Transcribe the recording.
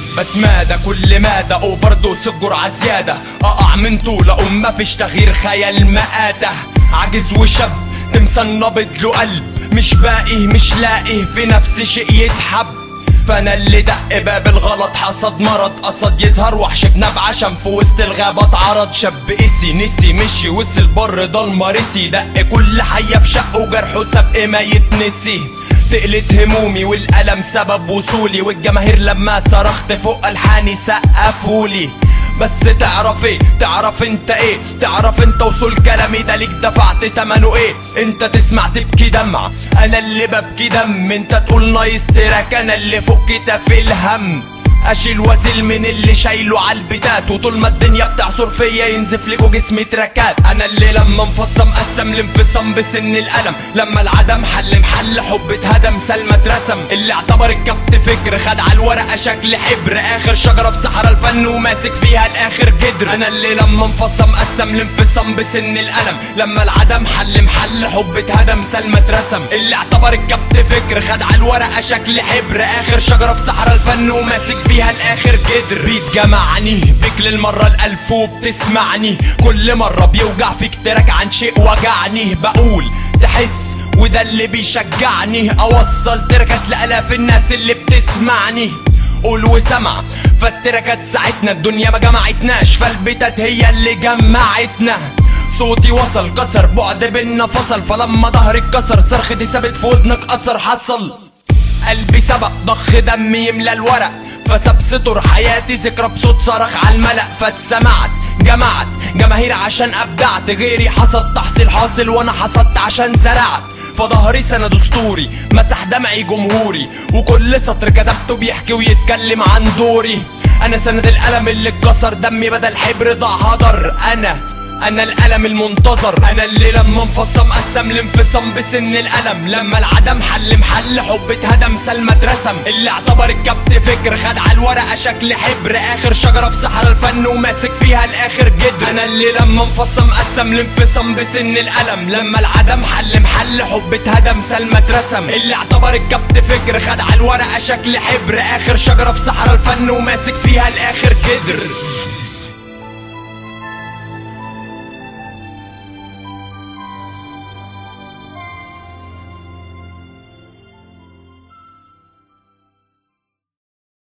بتمادى كل مادة اوفر دوس الجرعة زيادة اقع من طول اقوم مفيش تغيير خيال مآتة عاجز وشاب تمثال نابض له قلب مش باقي مش لاقي في نفس شيء يتحب فانا اللي دق باب الغلط حصد مرض قصد يظهر وحش بنب عشان في وسط الغابة اتعرض شاب قسي نسي مشي وصل بر ضلمة رسي دق كل حية في شقه وجرحه سبق ما يتنسي تقلت همومي والألم سبب وصولي والجماهير لما صرخت فوق ألحاني سقفولي بس تعرف ايه تعرف انت ايه تعرف انت وصول كلامي ده ليك دفعت تمنه ايه انت تسمع تبكي دمع انا اللي ببكي دم انت تقول نايس تراك انا اللي فوق كتاف الهم اشيل وازل من اللي شايله عالبتات وطول ما الدنيا بتعصر فيا ينزف لجو جسمي تراكات انا اللي لما انفصم قسم الانفصام بسن الالم لما العدم حل محل حب اتهدم سلمى اترسم اللي اعتبر الكبت فكر خد على الورقه شكل حبر اخر شجره في صحراء الفن وماسك فيها الاخر جدر انا اللي لما انفصم قسم الانفصام بسن الالم لما العدم حل محل حب اتهدم سلمى اترسم اللي اعتبر الكبت فكر خد على الورقه شكل حبر اخر شجره في صحراء الفن وماسك فيها الاخر جدر بيت جمعني بك للمرة الالف وبتسمعني كل مرة بيوجع فيك تراك عن شيء وجعني بقول تحس وده اللي بيشجعني اوصل تركات لالاف الناس اللي بتسمعني قول وسمع فالتركات ساعتنا الدنيا ما جمعتناش فالبتات هي اللي جمعتنا صوتي وصل كسر بعد بينا فصل فلما ظهري اتكسر صرختي ثابت في ودنك اثر حصل قلبي سبق ضخ دم يملى الورق فساب سطر حياتي ذكرى بصوت صرخ على الملأ فاتسمعت جمعت جماهير عشان ابدعت غيري حصد تحصيل حاصل وانا حصدت عشان زرعت فظهري سند اسطوري مسح دمعي جمهوري وكل سطر كتبته بيحكي ويتكلم عن دوري انا سند الالم اللي اتكسر دمي بدل حبر ضاع هدر انا انا الالم المنتظر انا اللي لما انفصم قسم الانفصام بسن الالم لما العدم حل محل حب اتهدم سلمى اترسم اللي اعتبر الكبت فكر خد على الورقه شكل حبر اخر شجره في صحراء الفن وماسك فيها الاخر جدر انا اللي لما انفصم قسم الانفصام بسن الالم لما العدم حل محل حب اتهدم سلمى اترسم اللي اعتبر الكبت فكر خد على الورقه شكل حبر اخر شجره في صحراء الفن وماسك فيها الاخر جدر